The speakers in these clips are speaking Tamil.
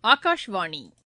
ஆகாஷ்வாணி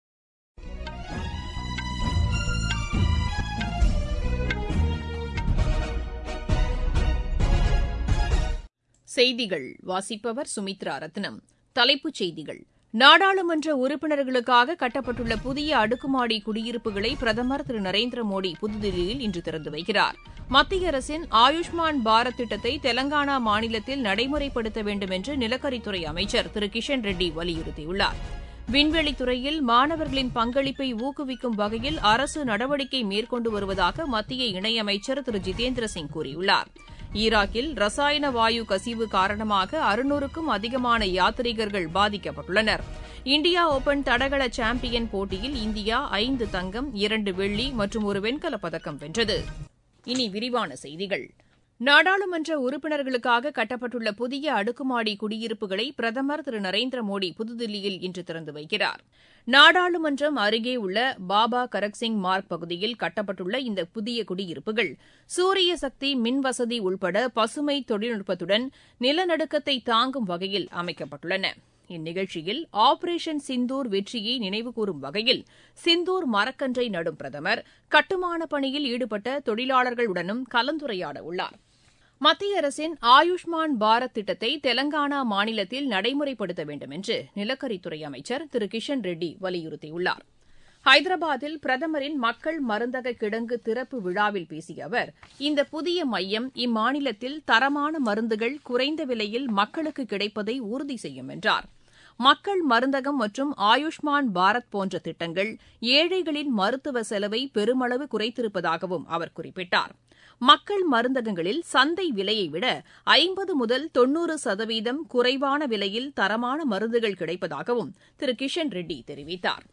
செய்திகள் வாசிப்பவர் சுமித்ரா ரத்னம் தலைப்புச் செய்திகள் நாடாளுமன்ற உறுப்பினர்களுக்காக கட்டப்பட்டுள்ள புதிய அடுக்குமாடி குடியிருப்புகளை பிரதமர் திரு நரேந்திர மோடி புதுதில்லியில் இன்று திறந்து வைக்கிறார் மத்திய அரசின் ஆயுஷ்மான் பாரத் திட்டத்தை தெலங்கானா மாநிலத்தில் நடைமுறைப்படுத்த வேண்டும் என்று நிலக்கரித்துறை அமைச்சர் திரு கிஷன் ரெட்டி வலியுறுத்தியுள்ளார் விண்வெளித்துறையில் மாணவர்களின் பங்களிப்பை ஊக்குவிக்கும் வகையில் அரசு நடவடிக்கை மேற்கொண்டு வருவதாக மத்திய இணையமைச்சர் திரு ஜிதேந்திர சிங் கூறியுள்ளார் ஈராக்கில் ரசாயன வாயு கசிவு காரணமாக அறுநூறுக்கும் அதிகமான யாத்ரீகர்கள் பாதிக்கப்பட்டுள்ளனர் இந்தியா ஒபன் தடகள சாம்பியன் போட்டியில் இந்தியா ஐந்து தங்கம் இரண்டு வெள்ளி மற்றும் ஒரு வெண்கலப் பதக்கம் வென்றது இனி விரிவான செய்திகள் நாடாளுமன்ற உறுப்பினர்களுக்காக கட்டப்பட்டுள்ள புதிய அடுக்குமாடி குடியிருப்புகளை பிரதமர் திரு நரேந்திர மோடி புதுதில்லியில் இன்று திறந்து வைக்கிறார் நாடாளுமன்றம் அருகே உள்ள பாபா கரக்சிங் மார்க் பகுதியில் கட்டப்பட்டுள்ள இந்த புதிய குடியிருப்புகள் சூரிய சக்தி மின்வசதி உள்பட பசுமை தொழில்நுட்பத்துடன் நிலநடுக்கத்தை தாங்கும் வகையில் அமைக்கப்பட்டுள்ளன இந்நிகழ்ச்சியில் ஆபரேஷன் சிந்தூர் வெற்றியை நினைவுகூரும் வகையில் சிந்தூர் மரக்கன்றை நடும் பிரதமர் கட்டுமான பணியில் ஈடுபட்ட தொழிலாளர்களுடனும் கலந்துரையாட உள்ளார் மத்திய அரசின் ஆயுஷ்மான் பாரத் திட்டத்தை தெலங்கானா மாநிலத்தில் நடைமுறைப்படுத்த வேண்டும் என்று நிலக்கரித்துறை அமைச்சர் திரு கிஷன் ரெட்டி வலியுறுத்தியுள்ளார் ஹைதராபாத்தில் பிரதமரின் மக்கள் மருந்தக கிடங்கு திறப்பு விழாவில் பேசிய அவர் இந்த புதிய மையம் இம்மாநிலத்தில் தரமான மருந்துகள் குறைந்த விலையில் மக்களுக்கு கிடைப்பதை உறுதி செய்யும் என்றார் மக்கள் மருந்தகம் மற்றும் ஆயுஷ்மான் பாரத் போன்ற திட்டங்கள் ஏழைகளின் மருத்துவ செலவை பெருமளவு குறைத்திருப்பதாகவும் அவர் குறிப்பிட்டார் மக்கள் மருந்தகங்களில் சந்தை விலையை விட ஐம்பது முதல் தொன்னூறு சதவீதம் குறைவான விலையில் தரமான மருந்துகள் கிடைப்பதாகவும் திரு கிஷன் ரெட்டி தெரிவித்தார்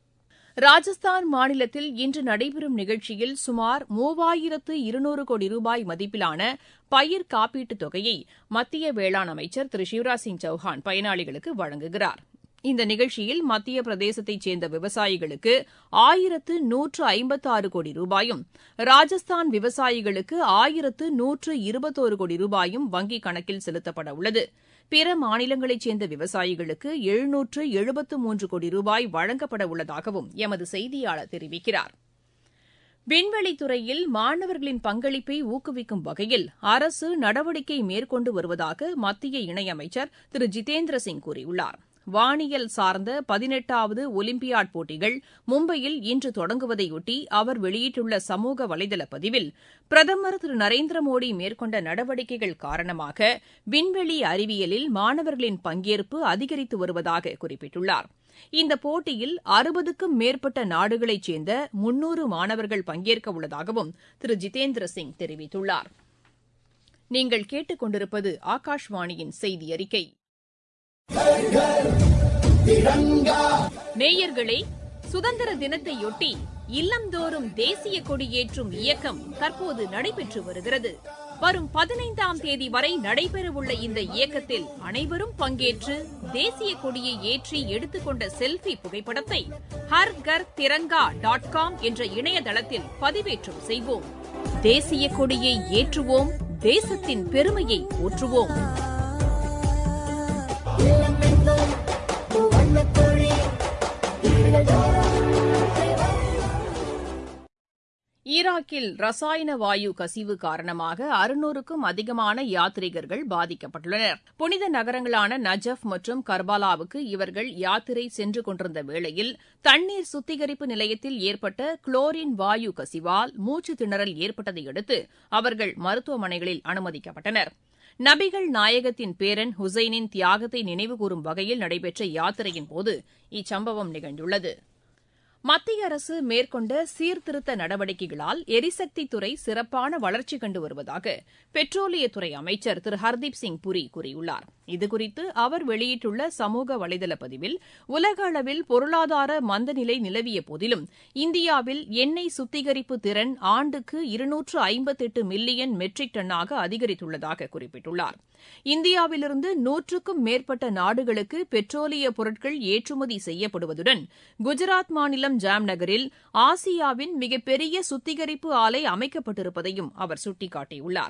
ராஜஸ்தான் மாநிலத்தில் இன்று நடைபெறும் நிகழ்ச்சியில் சுமார் மூவாயிரத்து இருநூறு கோடி ரூபாய் மதிப்பிலான பயிர் காப்பீட்டுத் தொகையை மத்திய வேளாண் அமைச்சர் திரு சிவராஜ் சிங் சௌஹான் பயனாளிகளுக்கு வழங்குகிறார் இந்த நிகழ்ச்சியில் மத்திய பிரதேசத்தைச் சேர்ந்த விவசாயிகளுக்கு ஆயிரத்து நூற்று ஐம்பத்தாறு கோடி ரூபாயும் ராஜஸ்தான் விவசாயிகளுக்கு ஆயிரத்து நூற்று இருபத்தோரு கோடி ரூபாயும் வங்கிக் கணக்கில் செலுத்தப்பட உள்ளது பிற மாநிலங்களைச் சேர்ந்த விவசாயிகளுக்கு எழுநூற்று எழுபத்து மூன்று கோடி ரூபாய் வழங்கப்பட உள்ளதாகவும் எமது செய்தியாளர் தெரிவிக்கிறார் விண்வெளித்துறையில் மாணவர்களின் பங்களிப்பை ஊக்குவிக்கும் வகையில் அரசு நடவடிக்கை மேற்கொண்டு வருவதாக மத்திய இணையமைச்சர் திரு ஜிதேந்திர சிங் கூறியுள்ளார் வானியல் சார்ந்த பதினெட்டாவது ஒலிம்பியாட் போட்டிகள் மும்பையில் இன்று தொடங்குவதையொட்டி அவர் வெளியிட்டுள்ள சமூக வலைதள பதிவில் பிரதமர் திரு நரேந்திர மோடி மேற்கொண்ட நடவடிக்கைகள் காரணமாக விண்வெளி அறிவியலில் மாணவர்களின் பங்கேற்பு அதிகரித்து வருவதாக குறிப்பிட்டுள்ளார் இந்த போட்டியில் அறுபதுக்கும் மேற்பட்ட நாடுகளைச் சேர்ந்த முன்னூறு மாணவர்கள் பங்கேற்க உள்ளதாகவும் திரு ஜிதேந்திர சிங் தெரிவித்துள்ளார் நீங்கள் கேட்டுக் கொண்டிருப்பது ஆகாஷ்வாணியின் செய்தி அறிக்கை நேயர்களே சுதந்திர தினத்தையொட்டி இல்லந்தோறும் தேசிய கொடியேற்றும் இயக்கம் தற்போது நடைபெற்று வருகிறது வரும் பதினைந்தாம் தேதி வரை நடைபெறவுள்ள இந்த இயக்கத்தில் அனைவரும் பங்கேற்று தேசிய கொடியை ஏற்றி எடுத்துக்கொண்ட செல்ஃபி புகைப்படத்தை ஹர் கர் திரங்கா டாட் காம் என்ற இணையதளத்தில் பதிவேற்றம் செய்வோம் தேசிய கொடியை ஏற்றுவோம் தேசத்தின் பெருமையை போற்றுவோம் ஈராக்கில் ரசாயன வாயு கசிவு காரணமாக அறுநூறுக்கும் அதிகமான யாத்ரீகர்கள் பாதிக்கப்பட்டுள்ளனர் புனித நகரங்களான நஜப் மற்றும் கர்பாலாவுக்கு இவர்கள் யாத்திரை சென்று கொண்டிருந்த வேளையில் தண்ணீர் சுத்திகரிப்பு நிலையத்தில் ஏற்பட்ட குளோரின் வாயு கசிவால் மூச்சு திணறல் ஏற்பட்டதை அடுத்து அவர்கள் மருத்துவமனைகளில் அனுமதிக்கப்பட்டனர் நபிகள் நாயகத்தின் பேரன் ஹுசைனின் தியாகத்தை நினைவுகூரும் வகையில் நடைபெற்ற யாத்திரையின்போது இச்சம்பவம் நிகழ்ந்துள்ளது மத்திய அரசு மேற்கொண்ட சீர்திருத்த நடவடிக்கைகளால் எரிசக்தித்துறை சிறப்பான வளர்ச்சி கண்டு வருவதாக பெட்ரோலியத்துறை அமைச்சர் திரு ஹர்தீப் சிங் புரி கூறியுள்ளார் இதுகுறித்து அவர் வெளியிட்டுள்ள சமூக வலைதள பதிவில் உலக அளவில் பொருளாதார மந்தநிலை நிலவிய போதிலும் இந்தியாவில் எண்ணெய் சுத்திகரிப்பு திறன் ஆண்டுக்கு இருநூற்று ஐம்பத்தெட்டு மில்லியன் மெட்ரிக் டன்னாக அதிகரித்துள்ளதாக குறிப்பிட்டுள்ளார் இந்தியாவிலிருந்து நூற்றுக்கும் மேற்பட்ட நாடுகளுக்கு பெட்ரோலிய பொருட்கள் ஏற்றுமதி செய்யப்படுவதுடன் குஜராத் மாநிலம் ஜாம்நகரில் ஆசியாவின் மிகப்பெரிய சுத்திகரிப்பு ஆலை அமைக்கப்பட்டிருப்பதையும் அவர் சுட்டிக்காட்டியுள்ளார்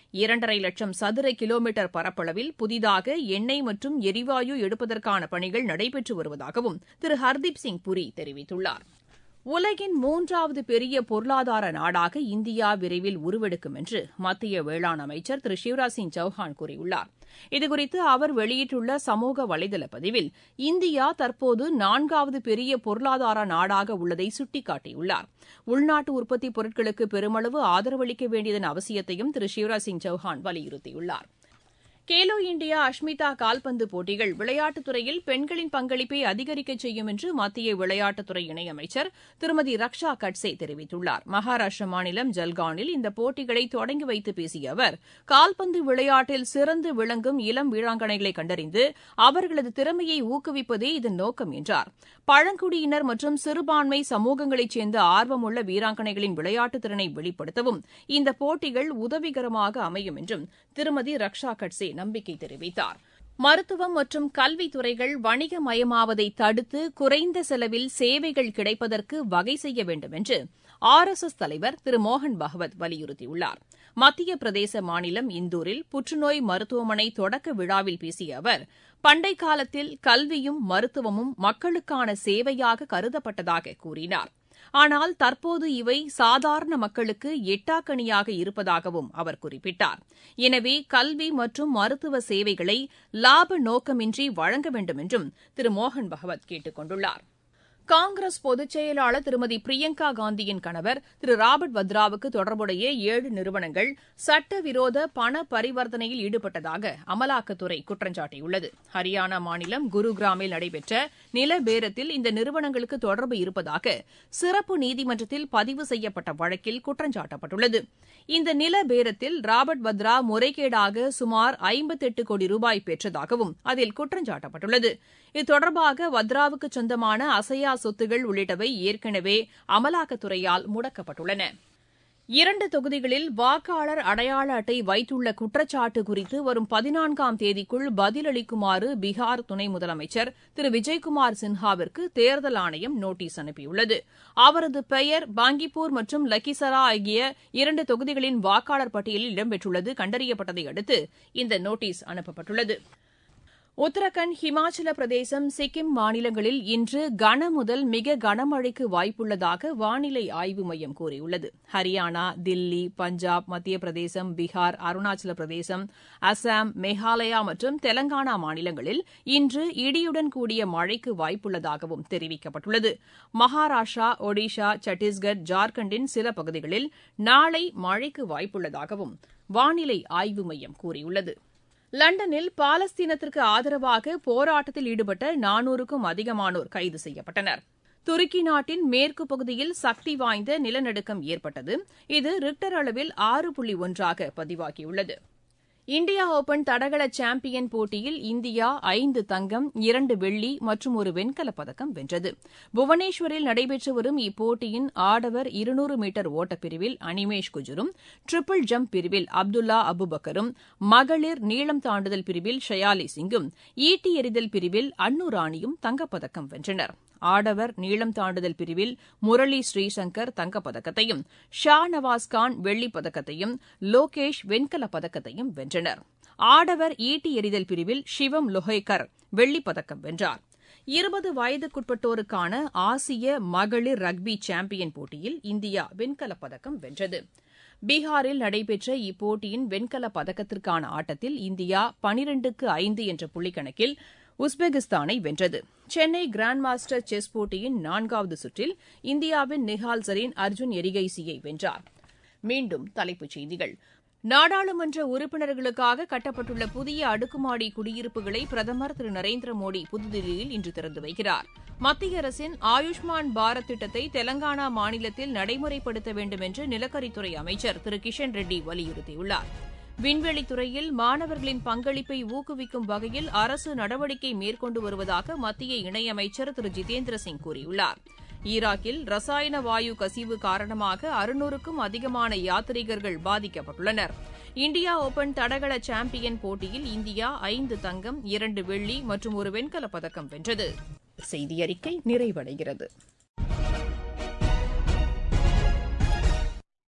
இரண்டரை லட்சம் சதுர கிலோமீட்டர் பரப்பளவில் புதிதாக எண்ணெய் மற்றும் எரிவாயு எடுப்பதற்கான பணிகள் நடைபெற்று வருவதாகவும் திரு ஹர்தீப் சிங் புரி தெரிவித்துள்ளார் உலகின் மூன்றாவது பெரிய பொருளாதார நாடாக இந்தியா விரைவில் உருவெடுக்கும் என்று மத்திய வேளாண் அமைச்சர் திரு சிவராஜ் சிங் சௌஹான் கூறியுள்ளார் இதுகுறித்து அவர் வெளியிட்டுள்ள சமூக வலைதள பதிவில் இந்தியா தற்போது நான்காவது பெரிய பொருளாதார நாடாக உள்ளதை சுட்டிக்காட்டியுள்ளார் உள்நாட்டு உற்பத்தி பொருட்களுக்கு பெருமளவு ஆதரவளிக்க வேண்டியதன் அவசியத்தையும் திரு சிவராஜ் சிங் சௌஹான் வலியுறுத்தியுள்ளார் கேலோ இண்டியா அஷ்மிதா கால்பந்து போட்டிகள் விளையாட்டுத் துறையில் பெண்களின் பங்களிப்பை அதிகரிக்க செய்யும் என்று மத்திய விளையாட்டுத்துறை இணையமைச்சர் திருமதி ரக்ஷா கட்சே தெரிவித்துள்ளார் மகாராஷ்டிர மாநிலம் ஜல்கானில் இந்த போட்டிகளை தொடங்கி வைத்து பேசிய அவர் கால்பந்து விளையாட்டில் சிறந்து விளங்கும் இளம் வீராங்கனைகளை கண்டறிந்து அவர்களது திறமையை ஊக்குவிப்பதே இதன் நோக்கம் என்றார் பழங்குடியினர் மற்றும் சிறுபான்மை சமூகங்களைச் சேர்ந்த ஆர்வமுள்ள வீராங்கனைகளின் விளையாட்டுத் திறனை வெளிப்படுத்தவும் இந்த போட்டிகள் உதவிகரமாக அமையும் என்றும் திருமதி ரக்ஷா கட்சே நம்பிக்கை தெரிவித்தார் மருத்துவம் மற்றும் கல்வித்துறைகள் வணிகமயமாவதை தடுத்து குறைந்த செலவில் சேவைகள் கிடைப்பதற்கு வகை செய்ய வேண்டும் என்று ஆர் எஸ் எஸ் தலைவர் திரு மோகன் பகவத் வலியுறுத்தியுள்ளார் மத்திய பிரதேச மாநிலம் இந்தூரில் புற்றுநோய் மருத்துவமனை தொடக்க விழாவில் பேசிய அவர் பண்டை காலத்தில் கல்வியும் மருத்துவமும் மக்களுக்கான சேவையாக கருதப்பட்டதாக கூறினார் ஆனால் தற்போது இவை சாதாரண மக்களுக்கு எட்டாக்கணியாக இருப்பதாகவும் அவர் குறிப்பிட்டார் எனவே கல்வி மற்றும் மருத்துவ சேவைகளை லாப நோக்கமின்றி வழங்க வேண்டும் என்றும் திரு மோகன் பகவத் கேட்டுக் கொண்டுள்ளார் காங்கிரஸ் பொதுச் செயலாளர் திருமதி பிரியங்கா காந்தியின் கணவர் திரு ராபர்ட் வத்ராவுக்கு தொடர்புடைய ஏழு நிறுவனங்கள் சட்டவிரோத பண பரிவர்த்தனையில் ஈடுபட்டதாக அமலாக்கத்துறை குற்றம் சாட்டியுள்ளது ஹரியானா மாநிலம் குருகிராமில் நடைபெற்ற நில பேரத்தில் இந்த நிறுவனங்களுக்கு தொடர்பு இருப்பதாக சிறப்பு நீதிமன்றத்தில் பதிவு செய்யப்பட்ட வழக்கில் குற்றம் சாட்டப்பட்டுள்ளது இந்த நில பேரத்தில் ராபர்ட் வத்ரா முறைகேடாக சுமார் ஐம்பத்தெட்டு கோடி ரூபாய் பெற்றதாகவும் அதில் குற்றம் சாட்டப்பட்டுள்ளது இது தொடர்பாக வத்ராவுக்கு சொந்தமான அசையா சொத்துகள் உள்ளிட்டவை ஏற்கனவே அமலாக்கத்துறையால் முடக்கப்பட்டுள்ளன இரண்டு தொகுதிகளில் வாக்காளர் அடையாள அட்டை வைத்துள்ள குற்றச்சாட்டு குறித்து வரும் பதினான்காம் தேதிக்குள் பதிலளிக்குமாறு பீகார் துணை முதலமைச்சர் திரு விஜய்குமார் சின்ஹாவிற்கு தேர்தல் ஆணையம் நோட்டீஸ் அனுப்பியுள்ளது அவரது பெயர் பாங்கிப்பூர் மற்றும் லக்கிசரா ஆகிய இரண்டு தொகுதிகளின் வாக்காளர் பட்டியலில் இடம்பெற்றுள்ளது கண்டறியப்பட்டதை அடுத்து இந்த நோட்டீஸ் அனுப்பப்பட்டுள்ளது உத்தரகண்ட் ஹிமாச்சல பிரதேசம் சிக்கிம் மாநிலங்களில் இன்று கன முதல் மிக கனமழைக்கு வாய்ப்புள்ளதாக வானிலை ஆய்வு மையம் கூறியுள்ளது ஹரியானா தில்லி பஞ்சாப் மத்திய பிரதேசம் பீகார் அருணாச்சல பிரதேசம் அசாம் மேகாலயா மற்றும் தெலங்கானா மாநிலங்களில் இன்று இடியுடன் கூடிய மழைக்கு வாய்ப்புள்ளதாகவும் தெரிவிக்கப்பட்டுள்ளது மகாராஷ்டிரா ஒடிஷா சத்தீஸ்கர் ஜார்க்கண்டின் சில பகுதிகளில் நாளை மழைக்கு வாய்ப்புள்ளதாகவும் வானிலை ஆய்வு மையம் கூறியுள்ளது லண்டனில் பாலஸ்தீனத்திற்கு ஆதரவாக போராட்டத்தில் ஈடுபட்ட நானூறுக்கும் அதிகமானோர் கைது செய்யப்பட்டனர் துருக்கி நாட்டின் மேற்கு பகுதியில் சக்தி வாய்ந்த நிலநடுக்கம் ஏற்பட்டது இது ரிக்டர் அளவில் ஆறு புள்ளி ஒன்றாக பதிவாகியுள்ளது இந்தியா ஒபன் தடகள சாம்பியன் போட்டியில் இந்தியா ஐந்து தங்கம் இரண்டு வெள்ளி மற்றும் ஒரு வெண்கலப் பதக்கம் வென்றது புவனேஸ்வரில் நடைபெற்று வரும் இப்போட்டியின் ஆடவர் இருநூறு மீட்டர் ஓட்டப்பிரிவில் அனிமேஷ் குஜரும் ட்ரிபிள் ஜம்ப் பிரிவில் அப்துல்லா அபுபக்கரும் மகளிர் நீளம் தாண்டுதல் பிரிவில் ஷயாலி சிங்கும் ஈட்டி எறிதல் பிரிவில் அன்னு ராணியும் தங்கப்பதக்கம் வென்றனர் ஆடவர் நீளம் தாண்டுதல் பிரிவில் முரளி ஸ்ரீசங்கர் தங்கப்பதக்கத்தையும் ஷா நவாஸ் கான் வெள்ளிப் பதக்கத்தையும் லோகேஷ் வெண்கலப் பதக்கத்தையும் வென்றனர் ஆடவர் ஈட்டி எறிதல் பிரிவில் சிவம் லொஹேகர் வெள்ளிப் பதக்கம் வென்றார் இருபது வயதுக்குட்பட்டோருக்கான ஆசிய மகளிர் ரக்பி சாம்பியன் போட்டியில் இந்தியா வெண்கலப் பதக்கம் வென்றது பீகாரில் நடைபெற்ற இப்போட்டியின் வெண்கலப் பதக்கத்திற்கான ஆட்டத்தில் இந்தியா பனிரெண்டுக்கு ஐந்து என்ற புள்ளிக்கணக்கில் உஸ்பெகிஸ்தானை வென்றது சென்னை கிராண்ட் மாஸ்டர் செஸ் போட்டியின் நான்காவது சுற்றில் இந்தியாவின் நிஹால் சரீன் அர்ஜுன் எரிகைசியை வென்றார் மீண்டும் தலைப்புச் செய்திகள் நாடாளுமன்ற உறுப்பினர்களுக்காக கட்டப்பட்டுள்ள புதிய அடுக்குமாடி குடியிருப்புகளை பிரதமர் திரு நரேந்திர மோடி புதுதில்லியில் இன்று திறந்து வைக்கிறார் மத்திய அரசின் ஆயுஷ்மான் பாரத் திட்டத்தை தெலங்கானா மாநிலத்தில் நடைமுறைப்படுத்த வேண்டும் என்று நிலக்கரித்துறை அமைச்சர் திரு கிஷன் ரெட்டி வலியுறுத்தியுள்ளார் விண்வெளித்துறையில் மாணவர்களின் பங்களிப்பை ஊக்குவிக்கும் வகையில் அரசு நடவடிக்கை மேற்கொண்டு வருவதாக மத்திய இணையமைச்சர் திரு ஜிதேந்திர சிங் கூறியுள்ளார் ஈராக்கில் ரசாயன வாயு கசிவு காரணமாக அறுநூறுக்கும் அதிகமான யாத்ரீகர்கள் பாதிக்கப்பட்டுள்ளனர் இந்தியா ஓபன் தடகள சாம்பியன் போட்டியில் இந்தியா ஐந்து தங்கம் இரண்டு வெள்ளி மற்றும் ஒரு வெண்கலப் பதக்கம் வென்றது செய்தி அறிக்கை நிறைவடைகிறது